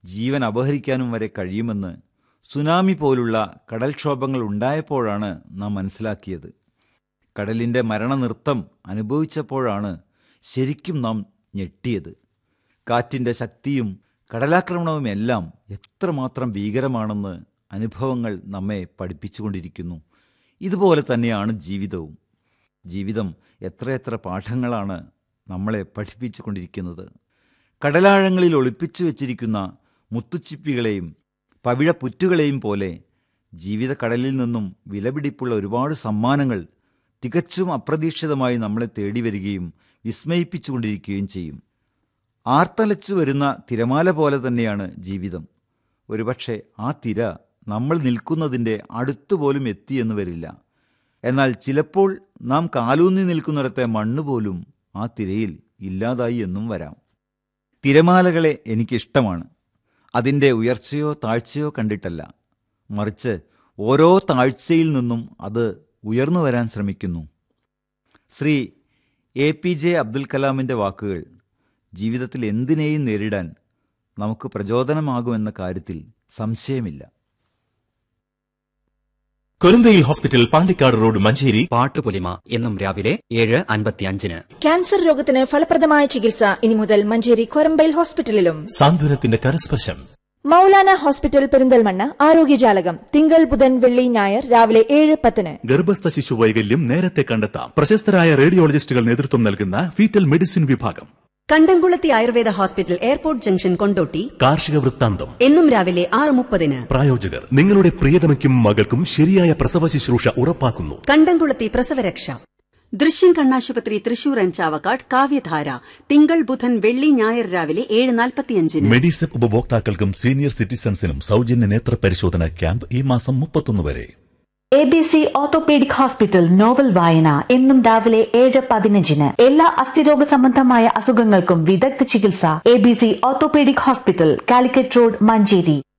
ജീവൻ അപഹരിക്കാനും വരെ കഴിയുമെന്ന് സുനാമി പോലുള്ള കടൽക്ഷോഭങ്ങൾ ഉണ്ടായപ്പോഴാണ് നാം മനസ്സിലാക്കിയത് കടലിൻ്റെ മരണനൃത്തം അനുഭവിച്ചപ്പോഴാണ് ശരിക്കും നാം ഞെട്ടിയത് കാറ്റിൻ്റെ ശക്തിയും കടലാക്രമണവും എല്ലാം എത്രമാത്രം ഭീകരമാണെന്ന് അനുഭവങ്ങൾ നമ്മെ പഠിപ്പിച്ചുകൊണ്ടിരിക്കുന്നു ഇതുപോലെ തന്നെയാണ് ജീവിതവും ജീവിതം എത്രയെത്ര പാഠങ്ങളാണ് നമ്മളെ പഠിപ്പിച്ചുകൊണ്ടിരിക്കുന്നത് കടലാഴങ്ങളിൽ ഒളിപ്പിച്ചു വച്ചിരിക്കുന്ന മുത്തുച്ചിപ്പികളെയും പവിഴപ്പുറ്റുകളെയും പോലെ ജീവിതക്കടലിൽ നിന്നും വിലപിടിപ്പുള്ള ഒരുപാട് സമ്മാനങ്ങൾ തികച്ചും അപ്രതീക്ഷിതമായി നമ്മളെ തേടി വരികയും വിസ്മയിപ്പിച്ചുകൊണ്ടിരിക്കുകയും ചെയ്യും ആർത്തലച്ചു വരുന്ന തിരമാല പോലെ തന്നെയാണ് ജീവിതം ഒരുപക്ഷെ ആ തിര നമ്മൾ നിൽക്കുന്നതിൻ്റെ അടുത്തുപോലും എത്തിയെന്ന് വരില്ല എന്നാൽ ചിലപ്പോൾ നാം കാലൂന്നി നിൽക്കുന്നിടത്തെ മണ്ണ് പോലും ആ തിരയിൽ ഇല്ലാതായി എന്നും വരാം തിരമാലകളെ എനിക്കിഷ്ടമാണ് അതിൻ്റെ ഉയർച്ചയോ താഴ്ചയോ കണ്ടിട്ടല്ല മറിച്ച് ഓരോ താഴ്ചയിൽ നിന്നും അത് ഉയർന്നു വരാൻ ശ്രമിക്കുന്നു Shri A P J Abdul കലാമിൻ്റെ വാക്കുകൾ ജീവിതത്തിൽ എന്തിനേയും നേരിടാൻ നമുക്ക് പ്രചോദനമാകുമെന്ന കാര്യത്തിൽ സംശയമില്ല കൊരന്തയിൽ ഹോസ്പിറ്റൽ പാണ്ടിക്കാട് റോഡ് മഞ്ചേരി പാട്ടുപൊലിമ എന്നും രാവിലെ ഏഴ് അൻപത്തിയഞ്ചിന് ക്യാൻസർ രോഗത്തിന് ഫലപ്രദമായ ചികിത്സ ഇനി മുതൽ മഞ്ചേരി കൊരമ്പയിൽ ഹോസ്പിറ്റലിലും സാന്ത്വനത്തിന്റെ കരസ്പർശം മൗലാന ഹോസ്പിറ്റൽ പെരിന്തൽമണ്ണ ആരോഗ്യജാലകം തിങ്കൾ ബുധൻ വെള്ളി ഞായർ രാവിലെ ഏഴ് പത്തിന് ഗർഭസ്ഥ ശിശു വൈകല്യം നേരത്തെ കണ്ടെത്താം പ്രശസ്തരായ റേഡിയോളജിസ്റ്റുകൾ നേതൃത്വം നൽകുന്ന ഫീറ്റൽ മെഡിസിൻ വിഭാഗം Kandamkulathi Ayurveda hospital airport junction Kondotty കാർഷിക വൃത്താന്തം എന്നും രാവിലെ ആറ് മുപ്പതിന് പ്രായോജകർ നിങ്ങളുടെ പ്രിയതമയ്ക്കും മകൾക്കും ശരിയായ പ്രസവ ശുശ്രൂഷ ഉറപ്പാക്കുന്നു കണ്ടംകുളത്തി പ്രസവരക്ഷ ദൃശ്യം കണ്ണാശുപത്രി തൃശൂർ ആൻഡ് ചാവക്കാട് കാവ്യധാര തിങ്കൾ ബുധൻ വെള്ളി ഞായർ രാവിലെ ഏഴ് നാൽപ്പത്തിയഞ്ചിന് മെഡിസെപ് ഉപഭോക്താക്കൾക്കും സീനിയർ സിറ്റിസൺസിനും സൗജന്യ നേത്ര പരിശോധന ക്യാമ്പ് ഈ മാസം മുപ്പത്തൊന്ന് വരെ A B C orthopaedic hospital novel വായന എന്നും രാവിലെ ഏഴ് പതിനഞ്ചിന് എല്ലാ അസ്ഥിരോഗ സംബന്ധമായ അസുഖങ്ങൾക്കും വിദഗ്ധ ചികിത്സ A B C orthopaedic hospital Calicut road Manjeri